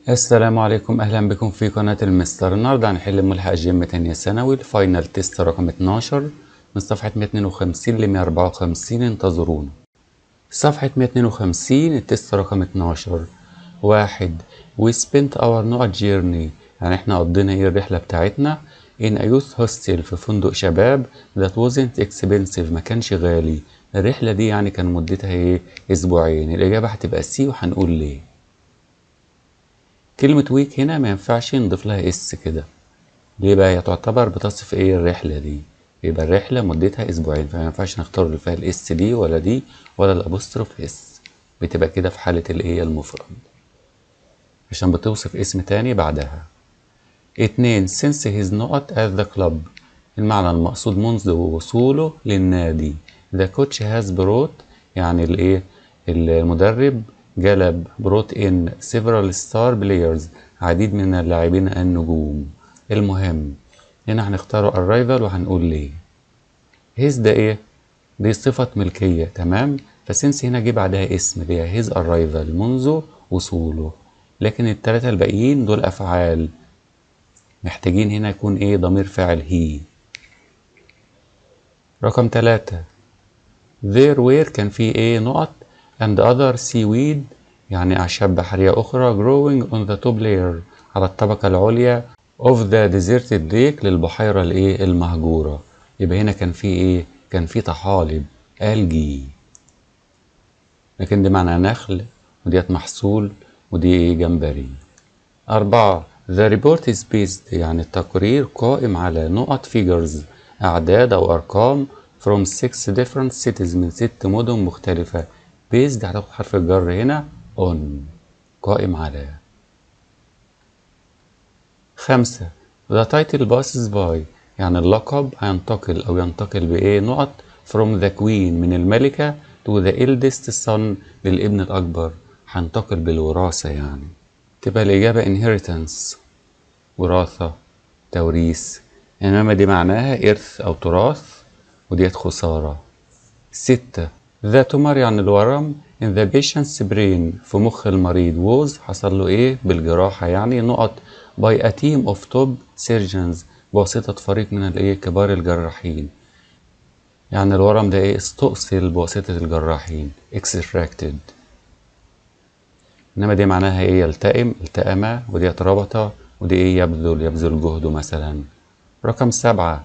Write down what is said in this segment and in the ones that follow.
السلام عليكم اهلا بكم في قناة المستر النهاردة هنحل ملحق جيم تانية ثانوي الفاينل تيست رقم 12 من صفحة 152 ل 154 انتظرونا صفحة 152 التيست رقم 12 واحد we spent our not journey يعني احنا قضينا ايه الرحلة بتاعتنا in a youth hostel في فندق شباب that wasn't expensive ما كانش غالي الرحلة دي يعني كان مدتها ايه اسبوعين الاجابة هتبقى سي وهنقول ليه كلمة ويك هنا ما ينفعش نضيف لها اس كده ليه بقى هي تعتبر بتصف ايه الرحلة دي يبقى الرحلة مدتها اسبوعين فما ينفعش نختار اللي فيها الاس دي ولا دي ولا الابوستروف اس بتبقى كده في حالة الايه المفرد عشان بتوصف اسم تاني بعدها اتنين since his not at the club المعنى المقصود منذ وصوله للنادي the coach has brought يعني الايه المدرب جلب brought in several star players عديد من اللاعبين النجوم المهم هنا هنختار arrival وهنقول ليه his ده ايه دي صفة ملكية تمام فسنس هنا جه بعدها اسم اللي هي his arrival منذ وصوله لكن التلاتة الباقيين دول أفعال محتاجين هنا يكون ايه ضمير فاعل هي رقم تلاتة there were كان في ايه نقط and other seaweed يعني أعشاب بحرية أخرى growing on the top layer على الطبقة العليا of the deserted lake للبحيرة الإيه المهجورة يبقى هنا كان في إيه كان في طحالب ألجي لكن دي معنى نخل وديت محصول ودي إيه جمبري أربعة The report is based يعني التقرير قائم على نقط figures أعداد أو أرقام from six different cities من ست مدن مختلفة based هتاخد حرف الجر هنا on قائم على خمسة the title passes by يعني اللقب هينتقل أو ينتقل بإيه نقط from the queen من الملكة to the eldest son للابن الأكبر هينتقل بالوراثة يعني تبقى الإجابة inheritance وراثة توريث إنما دي معناها إرث أو تراث وديت خسارة ستة ذا تمر يعني الورم in the patient's brain في مخ المريض was حصل له ايه بالجراحة يعني نقط by a team of top surgeons بواسطة فريق من الايه كبار الجراحين يعني الورم ده ايه استؤصل بواسطة الجراحين extracted انما دي معناها ايه يلتئم التأم ودي اتربط ودي ايه يبذل يبذل جهده مثلا رقم سبعة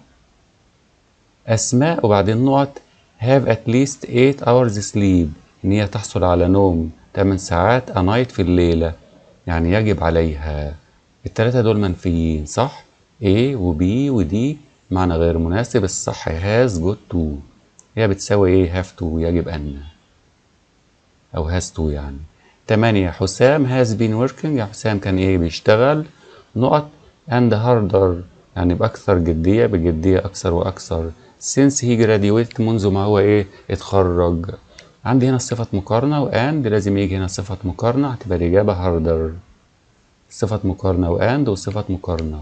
أسماء وبعدين نقط have at least 8 hours sleep إن هي تحصل على نوم 8 ساعات a night في الليلة يعني يجب عليها التلاتة دول منفيين صح؟ A و B و D معنى غير مناسب الصح has got to هي بتساوي ايه have to يجب أن أو has to يعني تمانية حسام has been working يا حسام كان ايه بيشتغل نقط and harder يعني بأكثر جدية بجدية أكثر وأكثر since he graduated منذ ما هو ايه اتخرج عندي هنا صفة مقارنة وأند لازم يجي هنا صفة مقارنة هتبقى الإجابة هاردر صفة مقارنة وأند وصفة مقارنة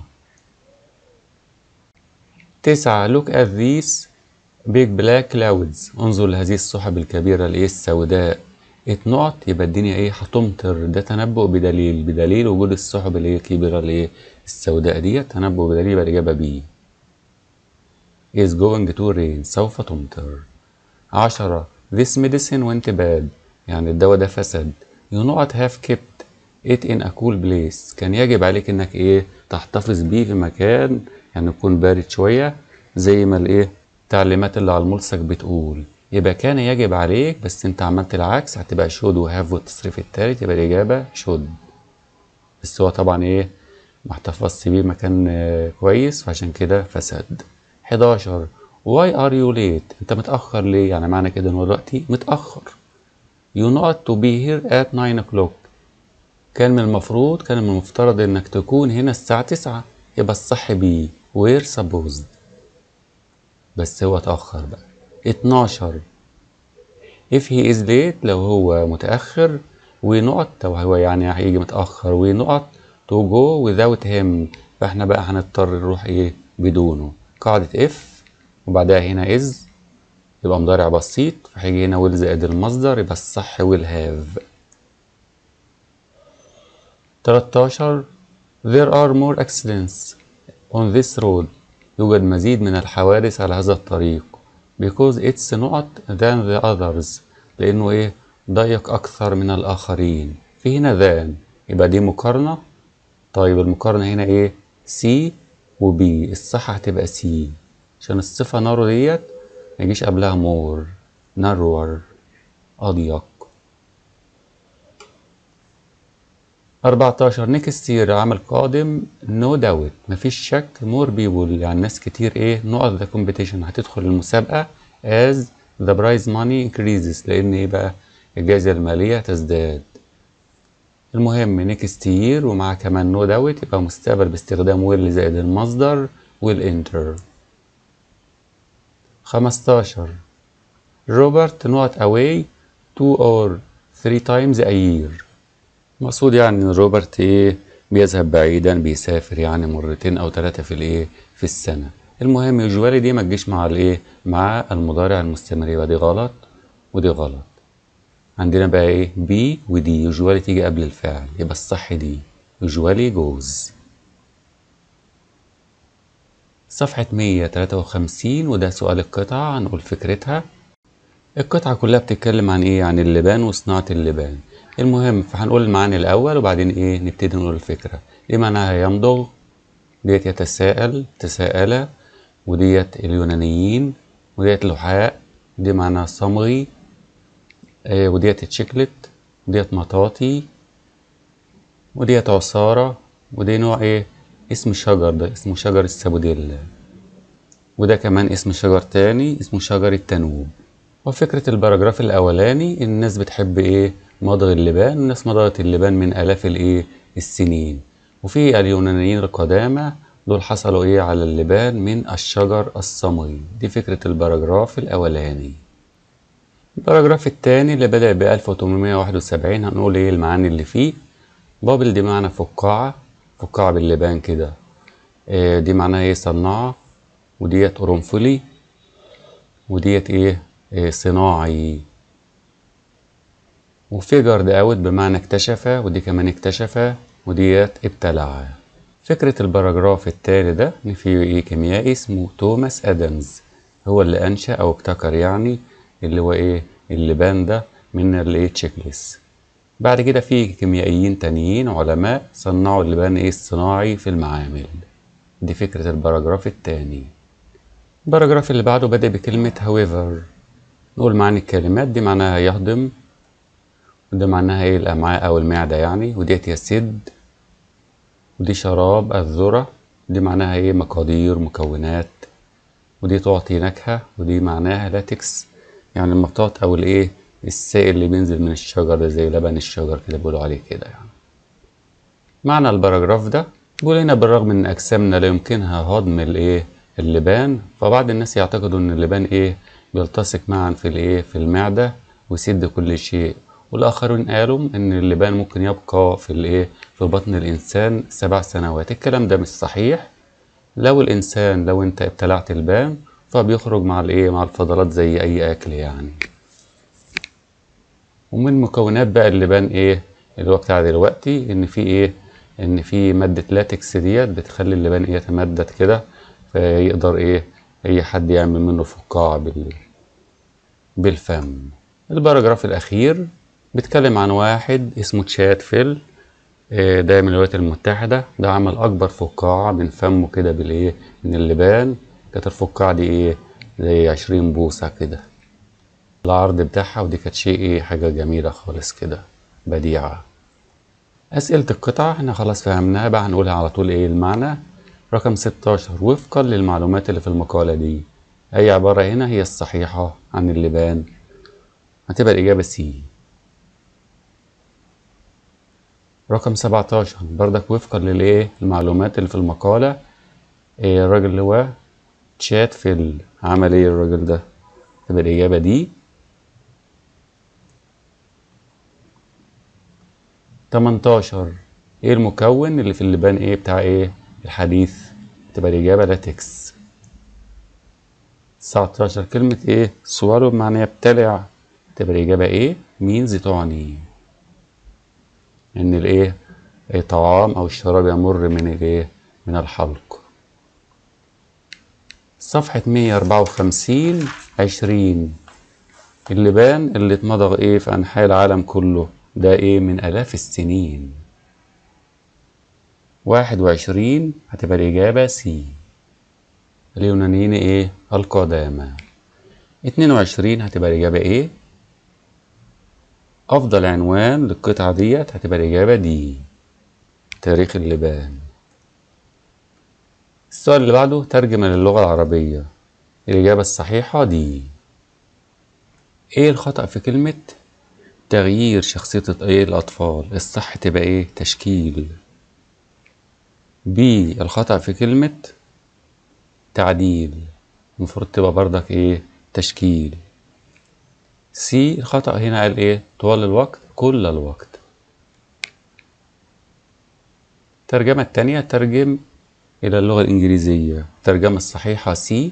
تسعة look at these big black clouds انظر لهذه السحب الكبيرة الايه السوداء اتنقط يبقى الدنيا ايه هتمطر ده تنبؤ بدليل بدليل وجود السحب اللي هي الكبيرة الايه السوداء ديت تنبؤ بدليل يبقى الإجابة بي is going to rain سوف تمطر عشرة this medicine went bad يعني الدواء ده فسد you not have kept it in a cool place كان يجب عليك انك ايه تحتفظ بيه في مكان يعني يكون بارد شوية زي ما الايه التعليمات اللي على الملصق بتقول يبقى كان يجب عليك بس انت عملت العكس هتبقى should وهاف والتصريف التالت يبقى الإجابة should بس هو طبعا ايه ما احتفظش بيه مكان كويس فعشان كده فسد 11 why are you late انت متأخر ليه يعني معنى كده ان هو دلوقتي متأخر you not to be here at 9 o'clock كان من المفروض كان من المفترض انك تكون هنا الساعة 9 يبقى الصح بي were supposed بس هو اتأخر بقى 12 if he is late لو هو متأخر ونقط لو هو يعني هيجي متأخر ونقط to go without him فاحنا بقى هنضطر نروح ايه بدونه قاعدة if وبعدها هنا is يبقى مضارع بسيط فهيجي هنا will زائد المصدر يبقى الصح will have 13 There are more accidents on this road يوجد مزيد من الحوادث على هذا الطريق because it's not than the others لأنه إيه ضيق أكثر من الآخرين في هنا than يبقى دي مقارنة طيب المقارنة هنا إيه C و B الصح هتبقى C عشان الصفة نارو ديت ما يجيش قبلها more narrower أضيق 14 نيكست يير عام القادم نو داوت مفيش شك مور بيبول يعني ناس كتير ايه نقط ذا كومبيتيشن هتدخل المسابقة as the prize money increases لأن ايه بقى الجائزة المالية تزداد المهم نيكست يير ومع كمان نو داوت يبقى مستقبل باستخدام ويل زائد المصدر ويل انتر 15 روبرت نوت اواي two or three times a year المقصود يعني ان روبرت ايه بيذهب بعيدا بيسافر يعني مرتين او ثلاثة في الايه في السنة المهم يوجوالي دي ما تجيش مع الايه مع المضارع المستمر يبقى دي غلط ودي غلط عندنا بقى ايه بي ودي يوجوالي تيجي قبل الفعل يبقى الصح دي يوجوالي جوز صفحة 153 وده سؤال القطعة هنقول فكرتها القطعة كلها بتتكلم عن ايه عن اللبان وصناعة اللبان المهم فهنقول المعاني الأول وبعدين إيه نبتدي نقول الفكرة إيه معناها يمضغ ديت يتساءل تساءل وديت اليونانيين وديت لحاء دي معناها صمغي آه وديت تشيكلت وديت مطاطي وديت عصارة ودي نوع إيه اسم شجر ده اسمه شجر السابوديلا وده كمان اسم شجر تاني اسمه شجر التنوب وفكرة البراجراف الأولاني الناس بتحب إيه مضغ اللبان الناس مضغت اللبان من آلاف الإيه السنين وفي اليونانيين القدامى دول حصلوا إيه على اللبان من الشجر الصمغي دي فكرة البراجراف الأولاني البراجراف التاني اللي بدأ ب 1871 هنقول إيه المعاني اللي فيه بابل دي معنى فقاعة فقاعة باللبان كده إيه دي معناها إيه صناعة وديت قرنفلي وديت إيه, إيه صناعي وفيجرد اوت بمعنى اكتشف ودي كمان اكتشف وديت ابتلع فكرة البراجراف التالي ده ان في ايه كيميائي اسمه توماس ادمز هو اللي انشأ او ابتكر يعني اللي هو ايه اللبان ده من الايه تشيكلس بعد كده في كيميائيين تانيين علماء صنعوا اللبان ايه الصناعي في المعامل دي فكرة البراجراف التاني البراجراف اللي بعده بدأ بكلمة however نقول معاني الكلمات دي معناها يهضم وده معناها ايه الامعاء او المعدة يعني وديت يسد ودي شراب الذرة دي معناها ايه مقادير مكونات ودي تعطي نكهة ودي معناها لاتكس يعني المطاط او الايه السائل اللي بينزل من الشجر ده زي لبن الشجر كده بيقولوا عليه كده يعني معنى البراجراف ده بيقول هنا بالرغم ان اجسامنا لا يمكنها هضم الايه اللبان فبعض الناس يعتقدوا ان اللبان ايه بيلتصق معا في الايه في المعدة ويسد كل شيء والآخرون قالوا إن اللبان ممكن يبقى في الإيه في بطن الإنسان سبع سنوات الكلام ده مش صحيح لو الإنسان لو أنت ابتلعت البان فبيخرج مع الإيه مع الفضلات زي أي أكل يعني ومن مكونات بقى اللبان إيه اللي هو بتاع دلوقتي إن في إيه إن في مادة لاتكس ديت بتخلي اللبان إيه يتمدد كده فيقدر إيه أي حد يعمل منه فقاعة بال بالفم الباراجراف الأخير بيتكلم عن واحد اسمه تشاد فيل ده من الولايات المتحدة ده عمل أكبر فقاعة من فمه كده بالإيه من اللبان كانت الفقاعة دي إيه زي عشرين بوصة كده العرض بتاعها ودي كانت شيء إيه حاجة جميلة خالص كده بديعة أسئلة القطعة احنا خلاص فهمناها بقى هنقولها على طول إيه المعنى رقم 16 وفقا للمعلومات اللي في المقالة دي أي عبارة هنا هي الصحيحة عن اللبان هتبقى الإجابة سي رقم 17 بردك وفقا للايه المعلومات اللي في المقالة إيه الراجل اللي هو تشات فيل عمل ايه الراجل ده تبقى الإجابة دي 18 ايه المكون اللي في اللبان ايه بتاع ايه الحديث تبقى الإجابة لاتكس 19 كلمة ايه صوره بمعنى يبتلع تبقى الإجابة ايه مينز تعني ان الايه أي طعام أو الشراب يمر من الإيه من الحلق صفحة 154 عشرين اللبان اللي اتمضغ ايه في أنحاء العالم كله ده ايه من آلاف السنين واحد وعشرين هتبقى الإجابة سي اليونانيين ايه القدامى اتنين وعشرين هتبقى الإجابة ايه أفضل عنوان للقطعة ديت هتبقى الإجابة دي تاريخ اللبان السؤال اللي بعده ترجمة للغة العربية الإجابة الصحيحة دي إيه الخطأ في كلمة تغيير شخصية إيه الأطفال الصح تبقى إيه تشكيل بي الخطأ في كلمة تعديل المفروض تبقى بردك إيه تشكيل سي الخطأ هنا قال إيه طوال الوقت كل الوقت الترجمة التانية ترجم إلى اللغة الإنجليزية الترجمة الصحيحة سي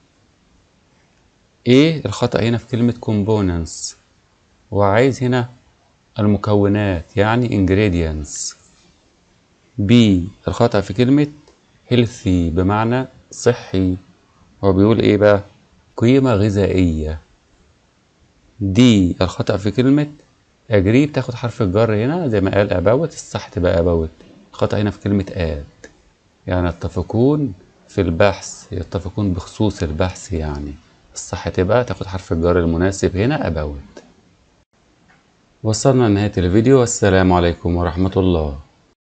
إيه الخطأ هنا في كلمة components وعايز هنا المكونات يعني ingredients B الخطأ في كلمة healthy بمعنى صحي هو بيقول إيه بقى قيمة غذائية دي الخطأ في كلمة agree بتاخد حرف الجر هنا زي ما قال about الصح تبقى about الخطأ هنا في كلمة add يعني يتفقون في البحث يتفقون بخصوص البحث يعني الصح تبقى تاخد حرف الجر المناسب هنا about وصلنا لنهاية الفيديو والسلام عليكم ورحمة الله